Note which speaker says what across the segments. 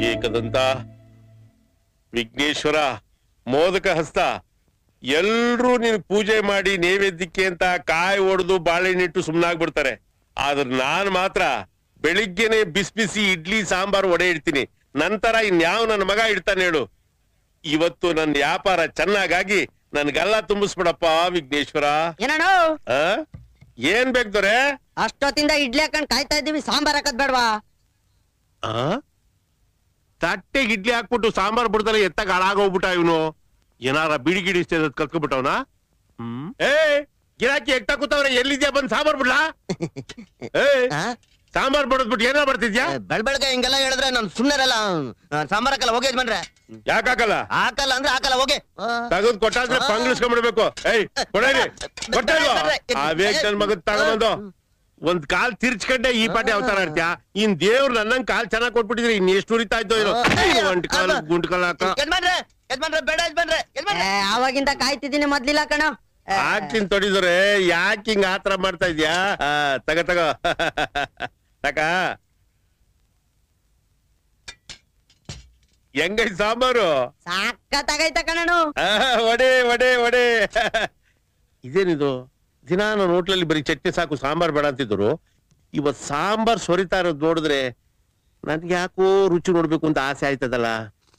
Speaker 1: ಏಕದಂತ ವಿಘ್ನೇಶ್ವರ ಮೋದಕ ಹಸ್ತ ಎಲ್ರೂ ನೀನ್ ಪೂಜೆ ಮಾಡಿ ನೈವೇದ್ಯಕ್ಕೆ ಅಂತ ಕಾಯಿ ಒಡೆದು ಬಾಳೆಹಣ್ಣಿಟ್ಟು ಸುಮ್ನಾಗ್ಬಿಡ್ತಾರೆ ಆದ್ರೆ ನಾನ್ ಮಾತ್ರ ಬೆಳಿಗ್ಗೆನೆ ಬಿಸಿ ಬಿಸಿ ಇಡ್ಲಿ ಸಾಂಬಾರ್ ಒಡೆ ಇಡ್ತೀನಿ ನಂತರ ಇನ್ಯಾವ ನನ್ನ ಮಗ ಇಡ್ತಾನೆ ಹೇಳು ಇವತ್ತು ನನ್ನ ವ್ಯಾಪಾರ ಚೆನ್ನಾಗಾಗಿ ನನ್ಗೆಲ್ಲ ತುಂಬಿಸ್ಬಿಡಪ್ಪ ವಿಘ್ನೇಶ್ವರ
Speaker 2: ಏನಣ್ಣ
Speaker 1: ಆ? ಏನ್ ಬೇಕು ದೊರೆ
Speaker 2: ಅಷ್ಟೊತ್ತಿಂದ ಇಡ್ಲಿ ಹಾಕೊಂಡ್ ಕಾಯ್ತಾ ಇದ್ದೀವಿ ಸಾಂಬಾರ್ ಹಾಕದ್ ಬೇಡವಾ
Speaker 1: ಆ? ತಟ್ಟೆಗೆ ಇಡ್ಲಿ ಹಾಕ್ಬಿಟ್ಟು ಸಾಂಬಾರ್ ಬಿಡ್ತಾರೆ ಎತ್ತಾಗ ಹಾಳಾಗೋಗ್ಬಿಟ್ಟ ಇವನು ಏನಾರ ಬಿಡಿ ಗಿಡಿ ಕಲ್ಕೊಬಿಟ್ಟವನ ಹ್ಮ್ ಏ ಗಿರಾಕಿ ಎಟ್ಟ ಕೂತವ್ರೆ ಎಲ್ಲಿದ್ಯಾ ಬಂದ್ ಸಾಂಬಾರ್ ಬಿಡ್ಲಾ ಏ ಸಾಂಬಾರ್ ಬಡದ್ಬಿಟ್ಟು ಏನಾರ ಬರ್ತಿದ್ಯಾ
Speaker 3: ಬೆಳ್ ಬೆಳಗ್ಗೆ ಹಿಂಗೆಲ್ಲ ಹೇಳಿದ್ರೆ ನಾನು ಸುಮ್ಮನೆ ಇರಲ್ಲ ಸಾಂಬಾರ್ ಹಾಕಲ್ಲ ಹೋಗಿ ಯಜಮಾನ್ರೆ
Speaker 1: ಯಾಕಾಗಲ್ಲ
Speaker 3: ಹಾಕಲ್ಲ ಅಂದ್ರೆ ಹಾಕಲ್ಲ ಹೋಗಿ
Speaker 1: ತಗದ್ ಕೊಟ್ಟಾದ್ರೆ ಪಂಗ್ಲಿಸ್ಕೊಂಡ್ಬಿಡ್ಬೇಕು ಏಯ್ ಕೊಡಲಿ ಕೊಟ್ಟಲ್ವ ಆ ವೇಗ್ ನನ್ ಮಗದ್ ತಗೊಂಬಂದು ಒಂದ್ ಕಾಲ್ ತಿರ್ಚ್ಕೊಂಡೆ ಈ ಪಾಟಿ ಅವತಾರ ಇರ್ತ್ಯಾ ಇನ್ ದೇವ್ರು ನನ್ನಂಗ್ ಕಾಲ್ ಚೆನ್ನಾಗ್ ಕೊಟ್ಬಿಟ್ಟಿದ್ರೆ ಇನ್ ಎಷ್ಟು ಉರಿತಾ ಇದ್ದೋ ಇರೋ ಒಂಟ್ ಕಾಲ್ ಗುಂಟ್ ಕಾಲ್ ಹಾಕ
Speaker 3: ಯಜಮಾನ್ರೆ ಯಜಮಾನ್ರೆ ಬೇಡ ಯಜಮಾನ್ರೆ ಯಜಮಾನ್ರೆ
Speaker 2: ಆವಾಗಿಂದ ಕಾಯ್ತಿದ್ದೀನಿ ಮೊದ್ಲಿಲ್ಲ ಕಣ
Speaker 1: ಹಾಕ್ತೀನಿ ತೊಡಿದ್ರೆ ಯಾಕೆ ಹಿಂಗ ಆತರ ಮಾಡ್ತಾ ಇದ್ಯಾ ಆ, ತಗ ತಗ ತಕ ಹೆಂಗೈತ್ ಸಾಂಬಾರು
Speaker 2: ಸಾಕತ್ತಾಗೈತ ಕಣನು
Speaker 1: ಆ, ಒಡೆ ಒಡೆ ಒಡೆ ಇದೇನಿದು ದಿನ ನಾನು ಹೋಟ್ಲಲ್ಲಿ ಬರೀ ಚಟ್ನಿ ಸಾಕು ಸಾಂಬಾರ್ ಬೇಡ ಅಂತಿದ್ರು ಇವತ್ ಸಾಂಬಾರ್ ಸೊರಿತಾ ಇರೋದ್ ನೋಡಿದ್ರೆ ನನ್ಗೆ ಯಾಕೋ ರುಚಿ ನೋಡ್ಬೇಕು ಅಂತ ಆಸೆ ಆಯ್ತದಲ್ಲ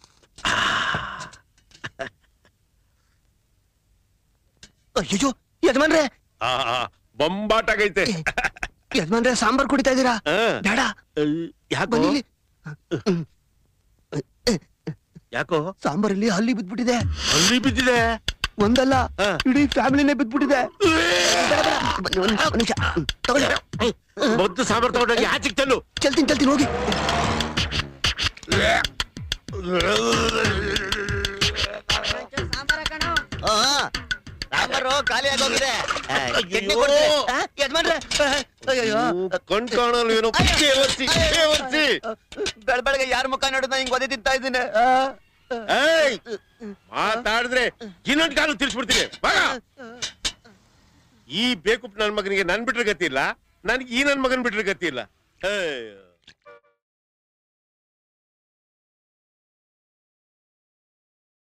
Speaker 3: ಅಯ್ಯೋ ಯಜಮಾನ್ರೆ
Speaker 1: ಆ, ಆ, ಬೊಂಬಾಟಾಗೈತೆ
Speaker 3: ಯಜಮಾನ್ರೆ ಸಾಂಬಾರ್ ಕುಡಿತಾ ಇದೀರಾ
Speaker 1: ಆ,
Speaker 3: ಬೇಡ
Speaker 1: ಯಾಕೋ
Speaker 3: ಬನ್ನಿಲ್ಲಿ
Speaker 1: ಯಾಕೋ
Speaker 3: ಸಾಂಬಾರಲ್ಲಿ ಹಲ್ಲಿ ಬಿದ್ಬಿಟ್ಟಿದೆ
Speaker 1: ಅಲ್ಲಿ ಬಿದ್ದಿದೆ
Speaker 3: ಒಂದಲ್ಲ
Speaker 1: ಹಾ.
Speaker 3: ಇಡೀ ಫ್ಯಾಮಿಲಿನೇ ಬಿದ್ಬಿಟ್ಟಿದೆ ಬೇಡ, ಬೇಡ. ಬನ್ನಿ, ಒಂದ್ ಒಂದ್ ನಿಮಿಷ ಹ್ಮ್, ತಗೊಳ್ಳಿ
Speaker 1: ಮೊದ್ಲು ಸಾಂಬಾರ್ ತಗೊಂಡೋಗಿ ಆಚೆಗೆ ಚೆಲ್ಲು
Speaker 3: ಚಲ್ತೀನಿ ಚಲ್ತೀನಿ ಹೋಗಿ
Speaker 2: ಸಾಂಬಾರ ಕಣೋ
Speaker 3: ಆ, ಸಾಂಬಾರು ಖಾಲಿ ಆಗೋಗಿದೆ ಆ, ಚಟ್ನಿ
Speaker 1: ಅಯ್ಯೋ.
Speaker 3: ಕೊಡ್ತೀನಿ. ಆ, ಯಜಮಾನ್ರೆ ಅಯ್ಯೋ
Speaker 1: ಕಣ್ ಕಾಣಲು ಏನೋ ಕೇವರ್ಸಿ ಕೇವರ್ಸಿ
Speaker 3: ಬೆಳ ಬೆಳಗ್ಗೆ ಯಾರ ಮುಖ ನೋಡಿದ ಹಿಂಗ್ ಒದೆ ತಿಂತಾ ಇದ್ದೀನಿ
Speaker 1: ಏಯ್ ಮಾತಾಡಿದ್ರೆ ಇನ್ನೊಂದು ಕಾಲು ತಿರ್ಸ್ಬಿಡ್ತೀನಿ ಮಗ ಈ ಬೇಕು ನನ್ ಮಗನಿಗೆ ನನ್ ಬಿಟ್ರೆ ಗತಿ ಇಲ್ಲ ನನ್ಗೆ ಈ ನನ್ ಮಗನ್ ಬಿಟ್ರೆ ಗತಿ ಇಲ್ಲ ಏಯ್.